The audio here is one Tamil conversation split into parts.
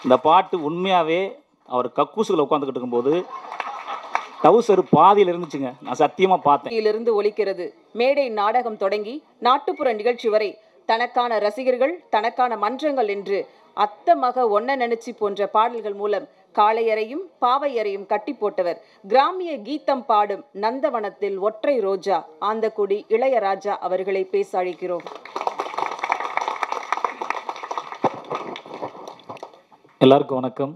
இந்த பாட்டு உண்மையாகவே அவர் கக்கூசுல உட்காந்துக்கிட்டு இருக்கும்போது டவுசர் பாதியில் இருந்துச்சுங்க நான் சத்தியமாக பார்த்தேன் இருந்து ஒலிக்கிறது மேடை நாடகம் தொடங்கி நாட்டுப்புற நிகழ்ச்சி வரை தனக்கான ரசிகர்கள் தனக்கான மன்றங்கள் என்று அத்த மக ஒன்ன நினைச்சி போன்ற பாடல்கள் மூலம் காளையரையும் பாவையரையும் கட்டி போட்டவர் கிராமிய கீதம் பாடும் நந்தவனத்தில் ஒற்றை ரோஜா ஆந்தக்குடி இளையராஜா அவர்களை பேச அழைக்கிறோம் எல்லாருக்கும் வணக்கம்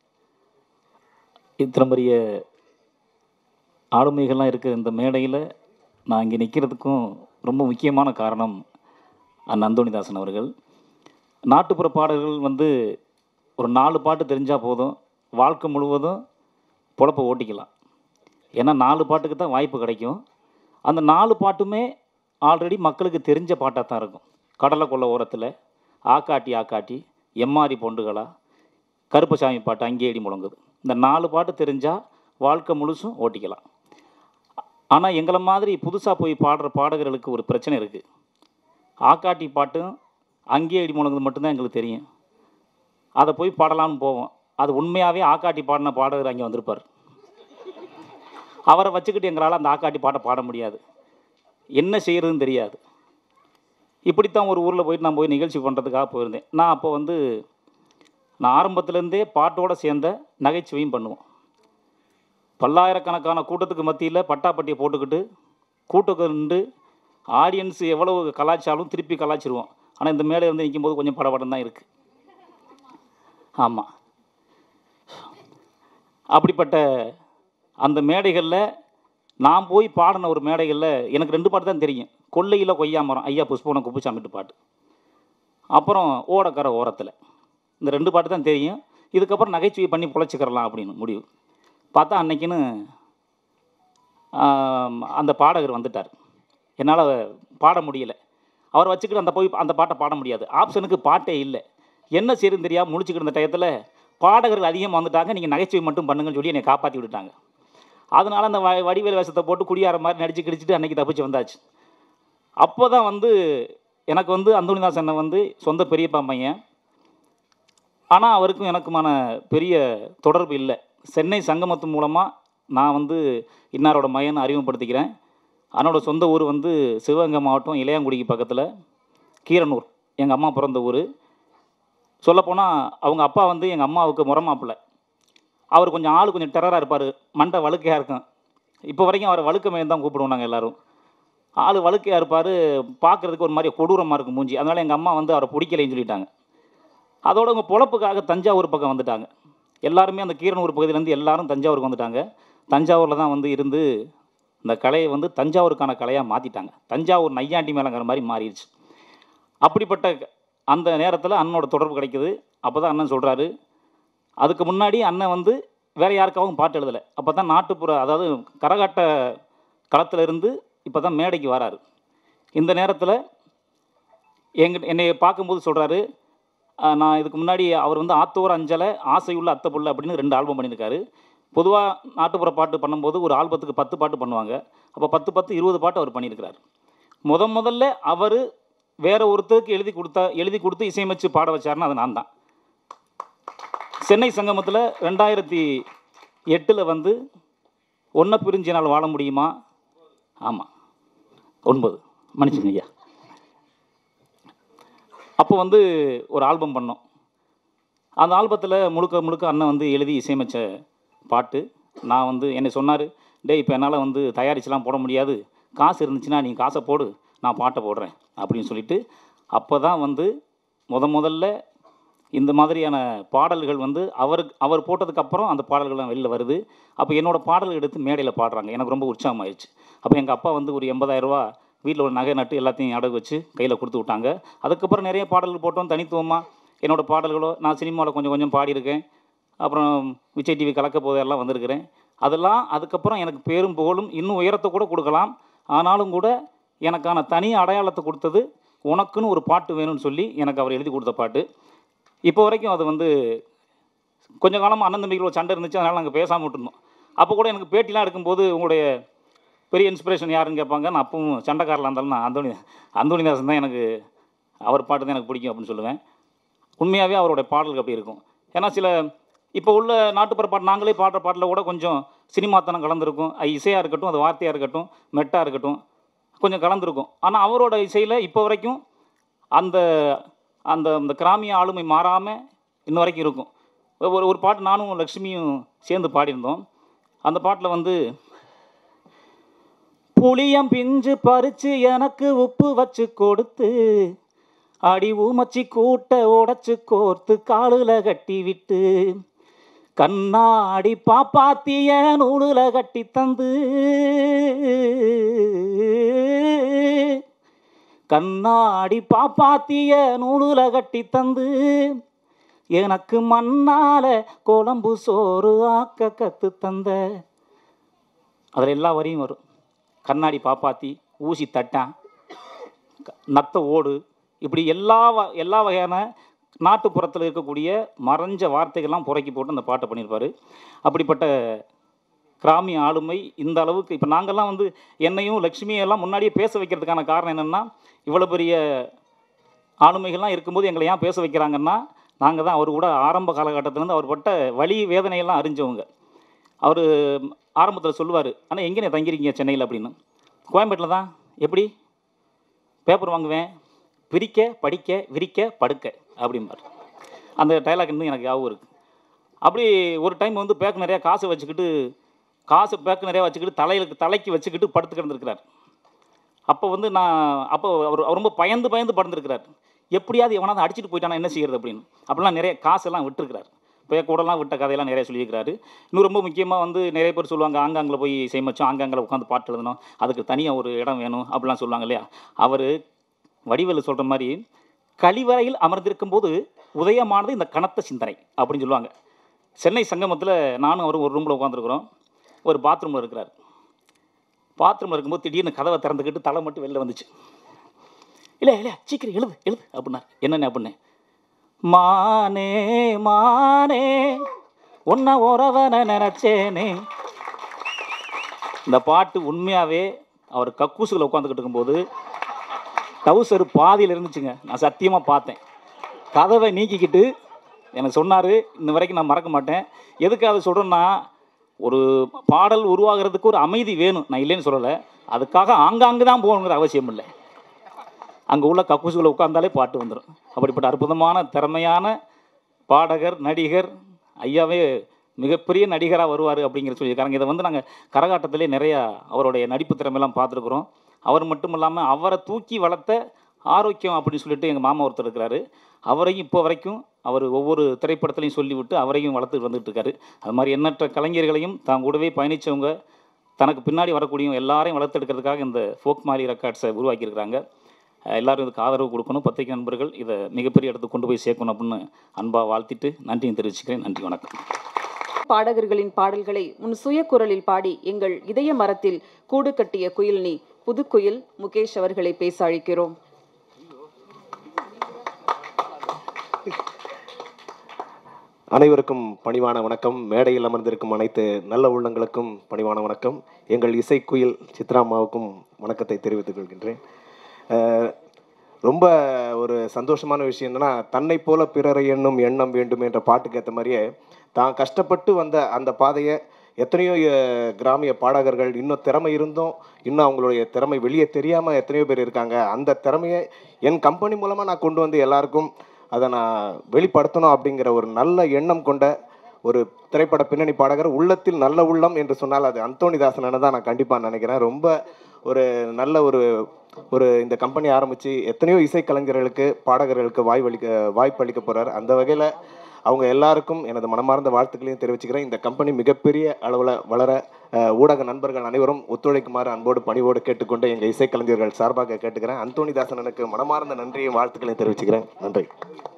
இத்தனை பெரிய ஆளுமைகள்லாம் இருக்கிற இந்த மேடையில் நான் இங்கே நிற்கிறதுக்கும் ரொம்ப முக்கியமான காரணம் அண்ணன் அந்தோணிதாசன் அவர்கள் நாட்டுப்புற பாடல்கள் வந்து ஒரு நாலு பாட்டு தெரிஞ்சால் போதும் வாழ்க்கை முழுவதும் பொழப்ப ஓட்டிக்கலாம் ஏன்னா நாலு பாட்டுக்கு தான் வாய்ப்பு கிடைக்கும் அந்த நாலு பாட்டுமே ஆல்ரெடி மக்களுக்கு தெரிஞ்ச பாட்டாக தான் இருக்கும் கடலை கொள்ள ஓரத்தில் ஆக்காட்டி ஆக்காட்டி எம்மாரி பொண்டுகளா கருப்பசாமி பாட்டு அங்கேயடி முழங்குது இந்த நாலு பாட்டு தெரிஞ்சால் வாழ்க்கை முழுசும் ஓட்டிக்கலாம் ஆனால் எங்களை மாதிரி புதுசாக போய் பாடுற பாடகர்களுக்கு ஒரு பிரச்சனை இருக்குது ஆக்காட்டி பாட்டும் அங்கேயே இடி முழங்குது மட்டும்தான் எங்களுக்கு தெரியும் அதை போய் பாடலாம்னு போவோம் அது உண்மையாகவே ஆக்காட்டி பாடின பாடகர் அங்கே வந்திருப்பார் அவரை வச்சுக்கிட்டு எங்களால் அந்த ஆக்காட்டி பாட்டை பாட முடியாது என்ன செய்கிறதுன்னு தெரியாது இப்படித்தான் ஒரு ஊரில் போயிட்டு நான் போய் நிகழ்ச்சி பண்ணுறதுக்காக போயிருந்தேன் நான் அப்போ வந்து நான் ஆரம்பத்துலேருந்தே பாட்டோட சேர்ந்த நகைச்சுவையும் பண்ணுவோம் பல்லாயிரக்கணக்கான கூட்டத்துக்கு மத்தியில் பட்டாப்பட்டியை போட்டுக்கிட்டு கூட்டத்துக்கு நின்று ஆடியன்ஸ் எவ்வளவு கலாய்ச்சாலும் திருப்பி கலாய்ச்சிருவோம் ஆனால் இந்த மேலே வந்து நிற்கும்போது கொஞ்சம் படபடம் தான் இருக்குது ஆமாம் அப்படிப்பட்ட அந்த மேடைகளில் நான் போய் பாடின ஒரு மேடைகளில் எனக்கு ரெண்டு பாட்டு தான் தெரியும் கொல்லையில் கொய்யாமரம் ஐயா புஷ்பவனம் குப்புசாமிட்டு பாட்டு அப்புறம் ஓடக்கரை ஓரத்தில் இந்த ரெண்டு பாட்டு தான் தெரியும் இதுக்கப்புறம் நகைச்சுவை பண்ணி பொழைச்சிக்கிறலாம் அப்படின்னு முடிவு பார்த்தா அன்னைக்குன்னு ஆம், அந்த பாடகர் வந்துட்டார் என்னால் பாட முடியல அவர் வச்சுக்கிட்டு அந்த போய் அந்த பாட்டை பாட முடியாது ஆப்ஷனுக்கு பாட்டே இல்லை என்ன செய்யுதுன்னு தெரியாமல் முழிச்சுக்கிட்டு இருந்த டயத்தில் பாடகர்கள் அதிகமாக வந்துட்டாங்க நீங்கள் நகைச்சுவை மட்டும் பண்ணுங்கன்னு சொல்லி என்னை காப்பாற்றி விட்டுட்டாங்க அதனால் அந்த வ வடிவேல் வேஷத்தை போட்டு குடியார மாதிரி நடிச்சு கிடிச்சிட்டு அன்னைக்கு தப்பிச்சு வந்தாச்சு அப்போ தான் வந்து எனக்கு வந்து அந்தோணிதாசனை வந்து சொந்த பெரியப்பா பையன் ஆனால் அவருக்கும் எனக்குமான பெரிய தொடர்பு இல்லை சென்னை சங்கமத்து மூலமாக நான் வந்து இன்னாரோட மகனை அறிமுகப்படுத்திக்கிறேன் அவனோட சொந்த ஊர் வந்து சிவகங்கை மாவட்டம் இளையாங்குடிக்கு பக்கத்தில் கீரனூர் எங்கள் அம்மா பிறந்த ஊர் சொல்லப்போனால் அவங்க அப்பா வந்து எங்கள் அம்மாவுக்கு முறை மாப்பிள்ளை அவர் கொஞ்சம் ஆள் கொஞ்சம் டெரராக இருப்பார் மண்டை வழுக்கையாக இருக்கும் இப்போ வரைக்கும் அவரை வழுக்க மேன் தான் கூப்பிடுவோம் நாங்கள் எல்லாரும் ஆள் வழுக்கையாக இருப்பார் பார்க்குறதுக்கு ஒரு மாதிரி கொடூரமாக இருக்கும் மூஞ்சி அதனால் எங்கள் அம்மா வந்து அவரை பிடிக்கலைன்னு சொல்லிட்டாங்க அதோட அவங்க பொழப்புக்காக தஞ்சாவூர் பக்கம் வந்துட்டாங்க எல்லாருமே அந்த கீரனூர் பகுதியிலேருந்து எல்லாரும் தஞ்சாவூருக்கு வந்துட்டாங்க தஞ்சாவூரில் தான் வந்து இருந்து இந்த கலையை வந்து தஞ்சாவூருக்கான கலையாக மாற்றிட்டாங்க தஞ்சாவூர் நையாண்டி மேலங்கிற மாதிரி மாறிடுச்சு அப்படிப்பட்ட அந்த நேரத்தில் அண்ணனோட தொடர்பு கிடைக்குது அப்போ தான் அண்ணன் சொல்கிறாரு அதுக்கு முன்னாடி அண்ணன் வந்து வேறு யாருக்காகவும் பாட்டு எழுதலை அப்போ தான் நாட்டுப்புற அதாவது கரகாட்ட களத்தில் இருந்து இப்போ தான் மேடைக்கு வராரு இந்த நேரத்தில் எங்க என்னை பார்க்கும்போது சொல்கிறாரு நான் இதுக்கு முன்னாடி அவர் வந்து ஆத்தோர் அஞ்சலை ஆசையுள்ள அத்தை புள்ள அப்படின்னு ரெண்டு ஆல்பம் பண்ணியிருக்காரு பொதுவாக நாட்டுப்புற பாட்டு பண்ணும்போது ஒரு ஆல்பத்துக்கு பத்து பாட்டு பண்ணுவாங்க அப்போ பத்து பத்து இருபது பாட்டு அவர் பண்ணியிருக்கிறார் முத முதல்ல அவர் வேற ஒருத்தருக்கு எழுதி கொடுத்தா எழுதி கொடுத்து இசையமைச்சு பாட வச்சாருன்னா அது நான் தான் சென்னை சங்கமத்தில் ரெண்டாயிரத்தி எட்டில் வந்து ஒன்றை பிரிஞ்ச நாள் வாழ முடியுமா ஆமாம் ஒன்பது மன்னிச்சுங்க ஐயா அப்போ வந்து ஒரு ஆல்பம் பண்ணோம் அந்த ஆல்பத்தில் முழுக்க முழுக்க அண்ணன் வந்து எழுதி இசையமைச்ச பாட்டு நான் வந்து என்னை சொன்னார் டேய் இப்போ என்னால் வந்து தயாரிச்சுலாம் போட முடியாது காசு இருந்துச்சுன்னா நீ காசை போடு நான் பாட்டை போடுறேன் அப்படின்னு சொல்லிட்டு அப்போ தான் வந்து முத முதல்ல இந்த மாதிரியான பாடல்கள் வந்து அவர் அவர் போட்டதுக்கப்புறம் அந்த பாடல்கள்லாம் வெளியில் வருது அப்போ என்னோடய பாடல்கள் எடுத்து மேடையில் பாடுறாங்க எனக்கு ரொம்ப உற்சாகமாயிடுச்சு அப்போ எங்கள் அப்பா வந்து ஒரு எண்பதாயிரரூவா வீட்டில் ஒரு நகை நட்டு எல்லாத்தையும் அடகு வச்சு கையில் கொடுத்து விட்டாங்க அதுக்கப்புறம் நிறைய பாடல்கள் போட்டோம் தனித்துவமாக என்னோடய பாடல்களோ நான் சினிமாவில் கொஞ்சம் கொஞ்சம் பாடியிருக்கேன் அப்புறம் விஜய் டிவி கலக்க போதெல்லாம் வந்திருக்கிறேன் அதெல்லாம் அதுக்கப்புறம் எனக்கு பேரும் புகழும் இன்னும் உயரத்தை கூட கொடுக்கலாம் ஆனாலும் கூட எனக்கான தனி அடையாளத்தை கொடுத்தது உனக்குன்னு ஒரு பாட்டு வேணும்னு சொல்லி எனக்கு அவர் எழுதி கொடுத்த பாட்டு இப்போ வரைக்கும் அது வந்து கொஞ்ச காலமாக அண்ணன் தம்பிகளோட சண்டை இருந்துச்சு அதனால் நாங்கள் பேசாமல் விட்டுருந்தோம் அப்போ கூட எனக்கு பேட்டிலாம் எடுக்கும்போது உங்களுடைய பெரிய இன்ஸ்பிரேஷன் யாருன்னு கேட்பாங்க நான் அப்பவும் சண்டைக்காரில் இருந்தாலும் நான் அந்தோணி அந்தோணிதாசன் தான் எனக்கு அவர் பாட்டு தான் எனக்கு பிடிக்கும் அப்படின்னு சொல்லுவேன் உண்மையாகவே அவருடைய பாடல்கள் அப்படி இருக்கும் ஏன்னா சில இப்போ உள்ள நாட்டுப்புற பாட்டு நாங்களே பாடுற பாட்டில் கூட கொஞ்சம் சினிமாத்தனம் கலந்துருக்கும் அது இசையாக இருக்கட்டும் அது வார்த்தையாக இருக்கட்டும் மெட்டாக இருக்கட்டும் கொஞ்சம் கலந்துருக்கும் ஆனால் அவரோட இசையில் இப்போ வரைக்கும் அந்த அந்த அந்த கிராமிய ஆளுமை மாறாமல் இன்ன வரைக்கும் இருக்கும் ஒரு ஒரு பாட்டு நானும் லக்ஷ்மியும் சேர்ந்து பாடியிருந்தோம் அந்த பாட்டில் வந்து புளியம் பிஞ்சு பறிச்சு எனக்கு உப்பு வச்சு கொடுத்து அடி ஊமச்சி கூட்ட உடைச்சு கோர்த்து காலுல கட்டி விட்டு கண்ணாடி பாப்பாத்திய நூலுல கட்டி தந்து கண்ணாடி பாப்பாத்திய நூலுல கட்டி தந்து எனக்கு மண்ணால குழம்பு சோறு ஆக்க கத்து தந்த அதில் எல்லா வரியும் வரும் கண்ணாடி பாப்பாத்தி ஊசி தட்டான் க- நத்த ஓடு இப்படி எல்லா வ- எல்லா வகையான நாட்டுப்புறத்தில் இருக்கக்கூடிய மறைஞ்ச வார்த்தைகள்லாம் புறக்கி போட்டு அந்த பாட்டை பண்ணியிருப்பார் அப்படிப்பட்ட கிராமிய ஆளுமை இந்த அளவுக்கு இப்போ நாங்கள்லாம் வந்து என்னையும் லக்ஷ்மியும் எல்லாம் முன்னாடியே பேச வைக்கிறதுக்கான காரணம் என்னென்னா இவ்வளோ பெரிய ஆளுமைகள்லாம் இருக்கும்போது எங்களை ஏன் பேச வைக்கிறாங்கன்னா நாங்கள் தான் அவர் கூட ஆரம்ப காலகட்டத்திலேருந்து அவர் பட்ட வலி வேதனையெல்லாம் அறிஞ்சவங்க அவர் ஆரம்பத்தில் சொல்லுவார் ஆனால் எங்கே தங்கியிருக்கீங்க சென்னையில் அப்படின்னு கோயம்பேட்டில் தான் எப்படி பேப்பர் வாங்குவேன் பிரிக்க படிக்க விரிக்க படுக்க அப்படிம்பார் அந்த டைலாக் இன்னும் எனக்கு ஞாபகம் இருக்குது அப்படி ஒரு டைம் வந்து பேக் நிறையா காசு வச்சுக்கிட்டு காசு பேக் நிறையா வச்சுக்கிட்டு தலையில தலைக்கு வச்சுக்கிட்டு படுத்து கிடந்திருக்கிறார் அப்போ வந்து நான் அப்போ அவர் அவர் ரொம்ப பயந்து பயந்து படுந்திருக்கிறார் எப்படியாவது எவனாவது அடிச்சிட்டு போயிட்டானா என்ன செய்யறது அப்படின்னு அப்படிலாம் நிறைய காசெல்லாம் விட்டுருக்கிறார் இப்போ கூடலாம் விட்ட கதையெல்லாம் நிறைய சொல்லியிருக்கிறாரு இன்னும் ரொம்ப முக்கியமாக வந்து நிறைய பேர் சொல்லுவாங்க ஆங்காங்கில் போய் செய்மச்சோம் ஆங்காங்கில் உட்காந்து பாட்டு எழுதணும் அதுக்கு தனியாக ஒரு இடம் வேணும் அப்படிலாம் சொல்லுவாங்க இல்லையா அவர் வடிவேலு சொல்கிற மாதிரி கழிவறையில் அமர்ந்திருக்கும் போது உதயமானது இந்த கனத்த சிந்தனை அப்படின்னு சொல்லுவாங்க சென்னை சங்கமத்தில் நானும் அவரும் ஒரு ரூமில் உட்காந்துருக்குறோம் ஒரு பாத்ரூமில் இருக்கிறார் பாத்ரூமில் இருக்கும்போது திடீர்னு கதவை திறந்துக்கிட்டு தலை மட்டும் வெளில வந்துச்சு இல்லை இல்லை சீக்கிரம் எழுது எழுது அப்படின்னார் என்னென்ன அப்படின்னு மானே மானே உன்னை உறவனை நினச்சேனே இந்த பாட்டு உண்மையாகவே அவர் கக்கூசுகளை உட்காந்துக்கிட்டு இருக்கும்போது டவுசர் பாதியில் இருந்துச்சுங்க நான் சத்தியமாக பார்த்தேன் கதவை நீக்கிக்கிட்டு எனக்கு சொன்னார் இன்ன வரைக்கும் நான் மறக்க மாட்டேன் எதுக்கு அதை சொல்கிறேன்னா ஒரு பாடல் உருவாகிறதுக்கு ஒரு அமைதி வேணும் நான் இல்லைன்னு சொல்லலை அதுக்காக ஆங்காங்கு தான் போகணுங்கிற அவசியம் இல்லை அங்கே உள்ள கக்கூசுகளை உட்கார்ந்தாலே பாட்டு வந்துடும் அப்படிப்பட்ட அற்புதமான திறமையான பாடகர் நடிகர் ஐயாவே மிகப்பெரிய நடிகராக வருவார் அப்படிங்கிற சொல்லியிருக்காங்க இதை வந்து நாங்கள் கரகாட்டத்திலே நிறையா அவருடைய நடிப்பு திறமையெல்லாம் பார்த்துருக்குறோம் அவர் மட்டும் இல்லாமல் அவரை தூக்கி வளர்த்த ஆரோக்கியம் அப்படின்னு சொல்லிட்டு எங்கள் மாமா ஒருத்தர் இருக்கிறாரு அவரையும் இப்போ வரைக்கும் அவர் ஒவ்வொரு திரைப்படத்துலையும் சொல்லிவிட்டு அவரையும் வளர்த்து வந்துட்டு இருக்காரு அது மாதிரி எண்ணற்ற கலைஞர்களையும் தான் கூடவே பயணித்தவங்க தனக்கு பின்னாடி வரக்கூடிய எல்லாரையும் வளர்த்தெடுக்கிறதுக்காக இந்த ஃபோக் மாலி ரெக்கார்ட்ஸை உருவாக்கியிருக்கிறாங்க அஹ் எல்லாரும் இதுக்கு ஆதரவு கொடுக்கணும் பத்திரிகை நண்பர்கள் இதை மிகப்பெரிய இடத்துக்கு கொண்டு போய் சேர்க்கணும் அப்படின்னு அன்பாக வாழ்த்திட்டு நன்றியும் தெரிவிச்சுக்கிறேன் நன்றி வணக்கம் பாடகர்களின் பாடல்களை உன் சுய குரலில் பாடி எங்கள் இதய மரத்தில் கூடு கட்டிய குயில் நீ புதுக்குயில் முகேஷ் அவர்களை பேச அழைக்கிறோம் அனைவருக்கும் பணிவான வணக்கம் மேடையில் அமர்ந்திருக்கும் அனைத்து நல்ல உள்ளங்களுக்கும் பணிவான வணக்கம் எங்கள் இசைக்குயில் சித்ராமாவுக்கும் வணக்கத்தை தெரிவித்துக் கொள்கின்றேன் அஹ், ரொம்ப ஒரு சந்தோஷமான விஷயம் என்னன்னா தன்னை போல பிறரை எண்ணும் எண்ணம் வேண்டும் என்ற பாட்டுக்கு ஏற்ற மாதிரியே தான் கஷ்டப்பட்டு வந்த அந்த பாதையை எத்தனையோ அஹ், கிராமிய பாடகர்கள் இன்னும் திறமை இருந்தும் இன்னும் அவங்களுடைய திறமை வெளியே தெரியாமல் எத்தனையோ பேர் இருக்காங்க அந்த திறமையை என் கம்பெனி மூலமாக நான் கொண்டு வந்து எல்லாருக்கும் அதை நான் வெளிப்படுத்தணும் அப்படிங்கிற ஒரு நல்ல எண்ணம் கொண்ட ஒரு திரைப்பட பின்னணி பாடகர் உள்ளத்தில் நல்ல உள்ளம் என்று சொன்னால் அது அந்தோணிதாசன் தான் நான் கண்டிப்பாக நினைக்கிறேன் ரொம்ப ஒரு நல்ல ஒரு ஒரு இந்த கம்பெனி ஆரம்பித்து எத்தனையோ இசைக்கலைஞர்களுக்கு பாடகர்களுக்கு வாய்வளிக்க வாய்ப்பு அளிக்க போகிறார் அந்த வகையில் அவங்க எல்லாருக்கும் எனது மனமார்ந்த வாழ்த்துக்களையும் தெரிவிச்சுக்கிறேன் இந்த கம்பெனி மிகப்பெரிய அளவில் வளர அஹ், ஊடக நண்பர்கள் அனைவரும் ஒத்துழைக்குமாறு அன்போடு பணிவோடு கேட்டுக்கொண்டு எங்கள் இசைக்கலைஞர்கள் சார்பாக கேட்டுக்கிறேன் அந்தோணிதாசனனுக்கு மனமார்ந்த நன்றியும் வாழ்த்துக்களையும் தெரிவிச்சுக்கிறேன் நன்றி